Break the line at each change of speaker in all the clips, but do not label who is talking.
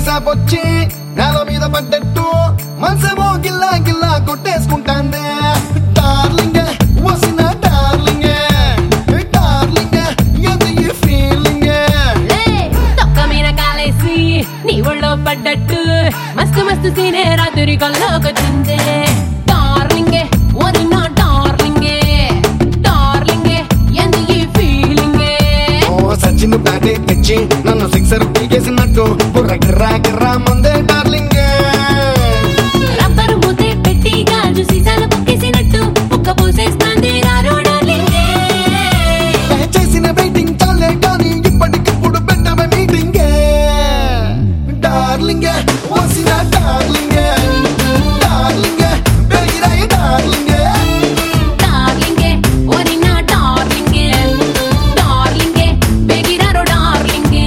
సాపొచ్చి నేల మీద పడ్డట్టు మనసేమో గిల్లా గిల్లా కొట్టేసుకుంటాందే డార్లింగ్ వసిన డార్లింగ్ డార్లింగ్ ఎంత ఈ ఫీలింగ్
తొక్క మీద కాలేసి నీ ఒళ్ళో పడ్డట్టు మస్తు మస్తు సీనే రాత్రి కల్లోకొచ్చిందే డార్లింగే ఒరి నా డార్లింగే డార్లింగే ఎందు ఈ ఫీలింగే
ఓ సచిన్ బ్యాటే తెచ్చి నన్ను సిక్సర్ పీకేసినట్టు బుర్ర గిర్రా గిర్రా మందే డార్లింగ్
రబ్బరు మూతే పెట్టి గాజు సీసాలు పొక్కేసినట్టు ఒక్క పోసేస్తాంది రారో డార్లింగే
చేసిన వెయిటింగ్ చాలే కానీ ఇప్పటికిప్పుడు పెట్టమే మీటింగ్ డార్లింగ్ వసిన డార్లింగ్ డార్లింగ్ బెగిరాయ డార్లింగ్
డార్లింగే ఒరి నా డార్లింగే డార్లింగే బెగిరారో డార్లింగే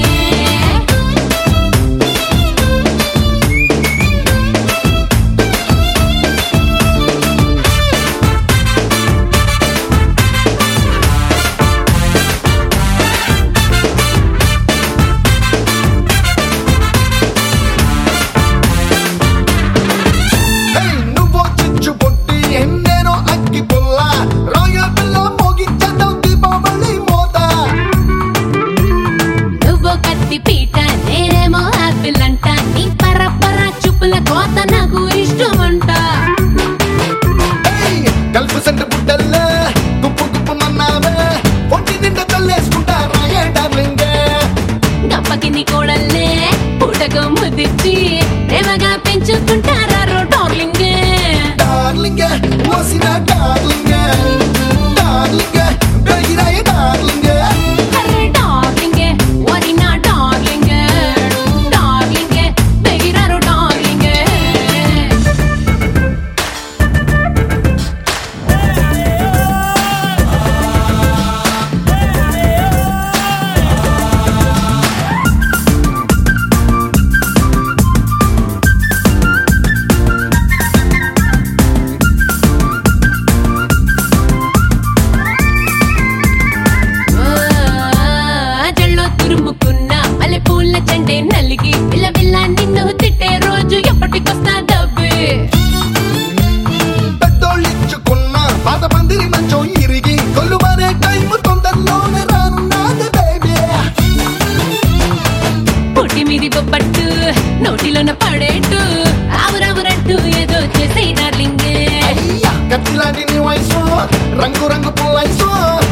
ఏయ్, నువ్వో చిచ్చు పొట్టి ఎన్నేనో అగ్గి పుల్ల రాయల్ పిల్ల మోగించడం దీపావళి మోత
నువ్వు కత్తి పీట నేనేమో ఆపిల్ అంట నీ పరపర చూపుల కోత నాకు ఇష్టం అంట
ఏయ్, కలుపు సెంటు బుడ్డల్లే గుప్పు గుప్పు మన్నావే ఒంటి నిండా తల్లేసుకుంటా రాయే డార్లింగ్
గప్పకి నీ కోడల్లే పూటకు ముదిచ్చి ప్రేమగా పెంచుకుంటారా డార్లింగ్
డార్లింగ్ వసిన డార్లింగ్ డార్లింగ్ బెగిరాయ డార్లింగ్
అరే డార్లింగ్ వరి నా డార్లింగ్ డార్లింగ్ బెగిరారు డార్లింగ్ జల్లో తురుముకున్న మల్లె పూల చెండే నలిగి పిల్ల పిల్ల నిన్ను తిట్టే రోజు ఎప్పటికొస్తా డబ్బే
పెద్దోళ్ళిచ్చుకున్న పాత పందిరి మంచం ఇరిగి కొల్లుమనే టైం తొందరలోనే రానున్నది బేబీ
పొట్టి మీది బొబ్బట్టు నోటిలోన పడేట్టు ఆవురావురంటూ ఏదో చేసే డార్లింగ్
అయ్యా కత్తిలాంటి నీ వయసు రంగు రంగు పుల్లైసు